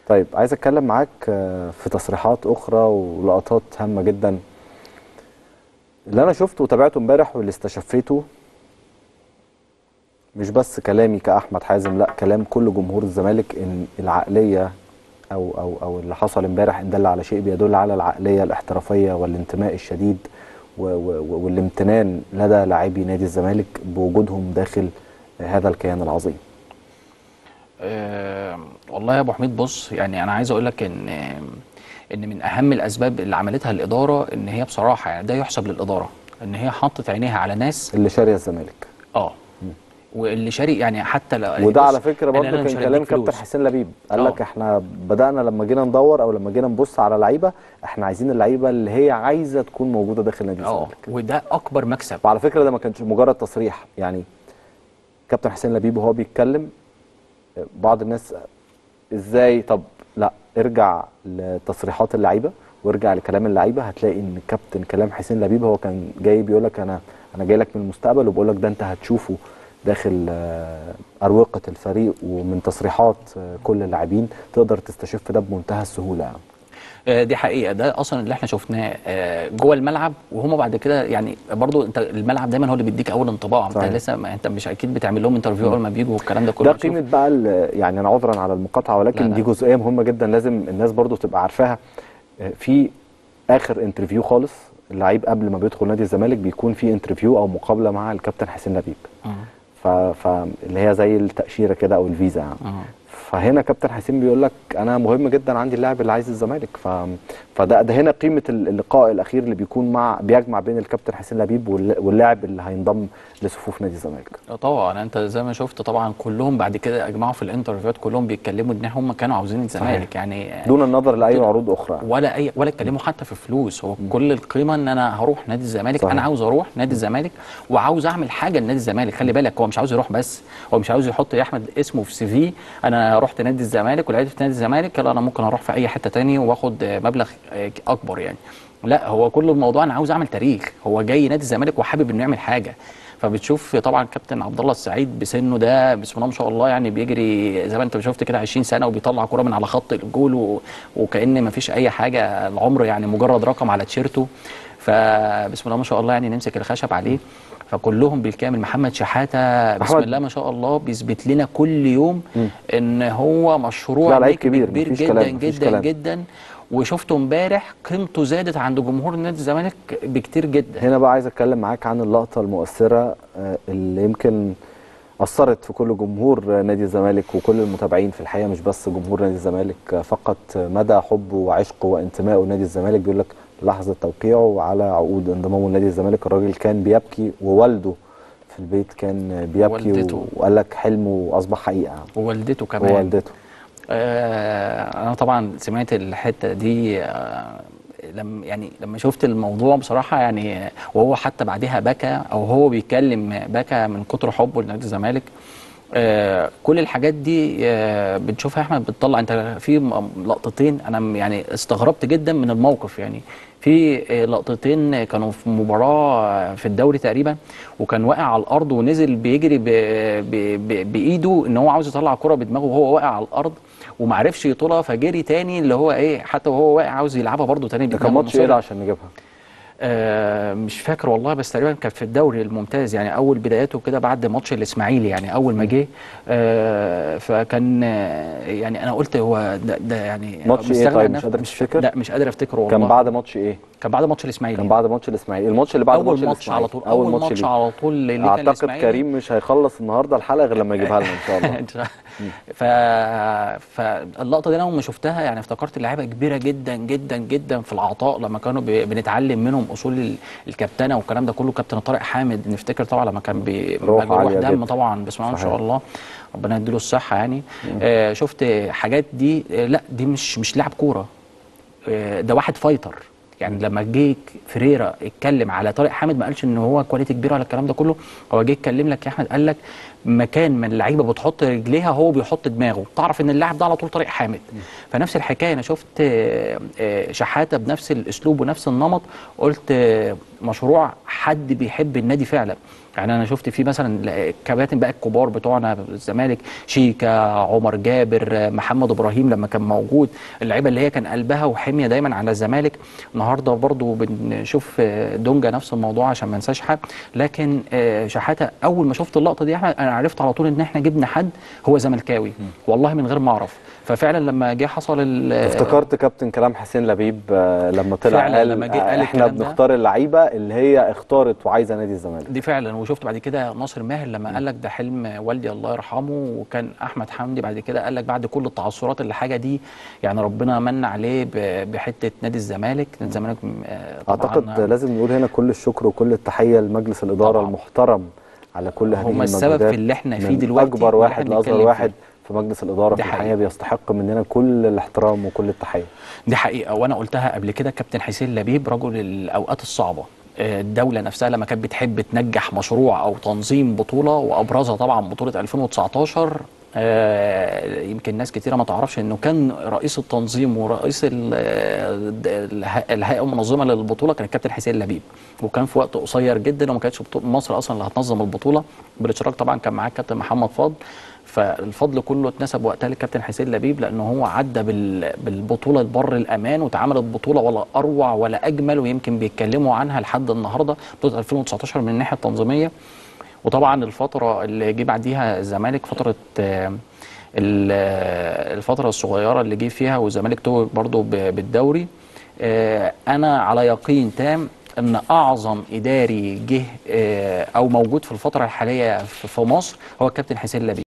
طيب عايز اتكلم معاك آه، في تصريحات اخرى ولقطات هامه جدا اللي انا شفته وتابعته امبارح واللي استشفيته مش بس كلامي كاحمد حازم لا كلام كل جمهور الزمالك ان العقليه او او او اللي حصل امبارح ان دل على شيء بيدل على العقليه الاحترافيه والانتماء الشديد و- و- والامتنان لدى لاعبي نادي الزمالك بوجودهم داخل هذا الكيان العظيم آه، والله يا ابو حميد بص يعني انا عايز اقول لك ان ان من اهم الاسباب اللي عملتها الاداره ان هي بصراحه يعني ده يحسب للاداره ان هي حطت عينيها على ناس اللي شاريه الزمالك اه واللي شاري يعني حتى لو وده بص، على فكره أنا- برضه أنا مش كان هديك كلام كابتن فلوس. حسين لبيب قال آه. لك احنا بدانا لما جينا ندور او لما جينا نبص على لعيبه احنا عايزين اللعيبه اللي هي عايزه تكون موجوده داخل نادي اه الزمالك وده اكبر مكسب وعلى فكره ده ما كانش مجرد تصريح يعني كابتن حسين لبيب وهو بيتكلم بعض الناس ازاي طب لا ارجع لتصريحات اللعيبه وارجع لكلام اللعيبه هتلاقي ان كابتن كلام حسين لبيب هو كان جاي بيقول لك انا انا جاي لك من المستقبل وبقول لك ده انت هتشوفه داخل آه، اروقه الفريق ومن تصريحات آه، كل اللاعبين تقدر تستشف ده بمنتهى السهوله يعني آه، دي حقيقه ده اصلا اللي احنا شفناه آه، جوه الملعب وهم بعد كده يعني برضو انت الملعب دايما هو اللي بيديك اول انطباع انت صحيح. لسه ما انت مش اكيد بتعمل لهم انترفيو اول ما بيجوا والكلام ده كله ده بتشوف- قيمه بقى ال- يعني انا عذرا على المقاطعه ولكن لا، لا. دي جزئيه مهمه جدا لازم الناس برضو تبقى عارفاها آه، في اخر انترفيو خالص اللعيب قبل ما بيدخل نادي الزمالك بيكون في انترفيو او مقابله مع الكابتن حسين لبيب آه. ف... فاللي هي زي التاشيره كده او الفيزا يعني آه. فهنا كابتن حسين بيقول لك انا مهم جدا عندي اللاعب اللي عايز الزمالك ف... فده ده هنا قيمه اللقاء الاخير اللي بيكون مع بيجمع بين الكابتن حسين لبيب وال- واللاعب اللي هينضم لصفوف نادي الزمالك آه طبعا انت زي ما شفت طبعا كلهم بعد كده اجمعوا في الانترفيوهات كلهم بيتكلموا ان هم كانوا عاوزين الزمالك يعني آه، دون النظر لاي عروض اخرى ولا اي ولا اتكلموا حتى في فلوس هو كل القيمه ان انا هروح نادي الزمالك صحيح. انا عاوز اروح نادي الزمالك وعاوز اعمل حاجه لنادي الزمالك خلي بالك هو مش عاوز يروح بس هو مش عاوز يحط يا احمد اسمه في سي في انا رحت نادي الزمالك ولعبت في نادي الزمالك لا انا ممكن اروح في اي حته تاني واخد آه، مبلغ آه، اكبر يعني لا هو كل الموضوع انا عاوز اعمل تاريخ هو جاي نادي الزمالك وحابب انه يعمل حاجه فبتشوف طبعا كابتن عبد الله السعيد بسنه ده بسم الله ما شاء الله يعني بيجري زي ما انت شفت كده 20 سنه وبيطلع كوره من على خط الجول و... وكأن ما فيش اي حاجه العمر يعني مجرد رقم على تيشيرته فبسم الله ما شاء الله يعني نمسك الخشب عليه فكلهم بالكامل محمد شحاته بسم محمد- الله ما شاء الله بيثبت لنا كل يوم ان هو مشروع لا، لعيب نجم كبير، كبير مفيش جدا كلام، مفيش جدا كلام. جدا وشفته امبارح قيمته زادت عند جمهور نادي الزمالك بكتير جدا هنا بقى عايز اتكلم معاك عن اللقطه المؤثره آه، اللي يمكن اثرت في كل جمهور آه، نادي الزمالك وكل المتابعين في الحقيقه مش بس جمهور نادي الزمالك آه، فقط آه، مدى حبه وعشقه وانتمائه لنادي الزمالك بيقول لك لحظه توقيعه على عقود انضمامه لنادي الزمالك الراجل كان بيبكي ووالده في البيت كان آه، بيبكي والدته. وقال لك حلمه اصبح حقيقه ووالدته كمان ووالدته آه انا طبعا سمعت الحته دي آه لما يعني لما شفت الموضوع بصراحه يعني وهو حتى بعدها بكى او هو بيتكلم بكى من كتر حبه لنادي الزمالك آه كل الحاجات دي آه بنشوفها يا احمد بتطلع انت في م- لقطتين انا م- يعني استغربت جدا من الموقف يعني في آه، لقطتين كانوا في مباراه في الدوري تقريبا وكان واقع على الارض ونزل بيجري ب... ب... ب... بايده ان هو عاوز يطلع كرة بدماغه وهو واقع على الارض ومعرفش يطولها فجري تاني اللي هو ايه حتى وهو واقع عاوز يلعبها برده تاني ده بدماغه كان ماتش ايه مصر. ده عشان نجيبها آه مش فاكر والله بس تقريبا كان في الدوري الممتاز يعني اول بداياته كده بعد ماتش الاسماعيلي يعني اول ما جه آه فكان آه يعني انا قلت هو ده, ده يعني ماتش إيه مستغنى طيب؟ عن مش نفسه. قادر تفتكر؟ لا مش قادر افتكره والله كان بعد ماتش ايه كان بعد ماتش الاسماعيلي كان بعد ماتش الاسماعيلي الماتش اللي بعد اول ماتش ماتش على الإسماعيلي. طول اول ماتش ليه. على طول اللي كان اعتقد الإسماعيلي. كريم مش هيخلص النهارده الحلقه غير لما يجيبها لنا ان شاء الله إن شاء الله. ف... فاللقطه دي انا اول ما شفتها يعني افتكرت لعيبه كبيره جدا جدا جدا في العطاء لما كانوا ب... بنتعلم منهم اصول ال- الكابتنه والكلام ده كله كابتن طارق حامد نفتكر طبعا لما كان بي... روح بيروح عالية دم جدا. طبعا بسم الله ما شاء صحيح. الله ربنا يديله الصحه يعني آه شفت حاجات دي آه لا دي مش مش لاعب كوره آه ده واحد فايتر يعني لما جه فريرا اتكلم على طارق حامد ما قالش ان هو كواليتي كبيره ولا الكلام ده كله هو جه اتكلم لك يا احمد قال لك مكان ما اللعيبه بتحط رجليها هو بيحط دماغه تعرف ان اللاعب ده على طول طريق حامد فنفس الحكايه انا شفت آه، آه، شحاته بنفس الاسلوب ونفس النمط قلت آه، مشروع حد بيحب النادي فعلا يعني انا شفت في مثلا الكباتن بقى الكبار بتوعنا الزمالك شيكا عمر جابر آه، محمد ابراهيم لما كان موجود اللعيبه اللي هي كان قلبها وحميه دايما على الزمالك النهارده برضو بنشوف آه، دونجا نفس الموضوع عشان ما انساش حد لكن آه، شحاته اول ما شفت اللقطه دي يا احمد انا عرفت على طول ان احنا جبنا حد هو زملكاوي والله من غير ما اعرف ففعلا لما جه حصل ال- افتكرت كابتن كلام حسين لبيب آه، لما طلع فعلا قال لما جه قال آه، احنا الكلام ده. بنختار اللعيبه اللي هي اختارت وعايزه نادي الزمالك دي فعلا وشفت بعد كده ناصر ماهر لما قال لك ده حلم والدي الله يرحمه وكان احمد حمدي بعد كده قال لك بعد كل التعثرات اللي حاجه دي يعني ربنا من عليه ب- بحته نادي الزمالك نادي الزمالك آه، طبعاً اعتقد لازم نقول هنا كل الشكر وكل التحيه لمجلس الاداره طبعاً. المحترم على كل هذه هم السبب المجهودات في اللي احنا فيه من دلوقتي اكبر واللي واحد احنا لاصغر بنتكلم واحد فيه. في مجلس الاداره دي في حقيقة. الحقيقه بيستحق مننا كل الاحترام وكل التحيه دي حقيقة وأنا قلتها قبل كده كابتن حسين لبيب رجل الأوقات الصعبة آه، الدولة نفسها لما كانت بتحب تنجح مشروع أو تنظيم بطولة وأبرزها طبعا بطولة 2019 آه، يمكن ناس كتيرة ما تعرفش إنه كان رئيس التنظيم ورئيس ال- آه، الها- الهيئة المنظمة للبطولة كان الكابتن حسين لبيب وكان في وقت قصير جدا وما كانتش بطولة مصر أصلا اللي هتنظم البطولة بالاشتراك طبعا كان معاه الكابتن محمد فضل فالفضل كله اتنسب وقتها للكابتن حسين لبيب لانه هو عدى بال- بالبطوله البر الامان واتعملت بطوله ولا اروع ولا اجمل ويمكن بيتكلموا عنها لحد النهارده بطوله 2019 من الناحيه التنظيميه وطبعا الفتره اللي جه بعديها الزمالك فتره آه، ال- آه، الفتره الصغيره اللي جه فيها والزمالك توج برضه ب- بالدوري آه، انا على يقين تام ان اعظم اداري جه آه، او موجود في الفتره الحاليه في في مصر هو الكابتن حسين لبيب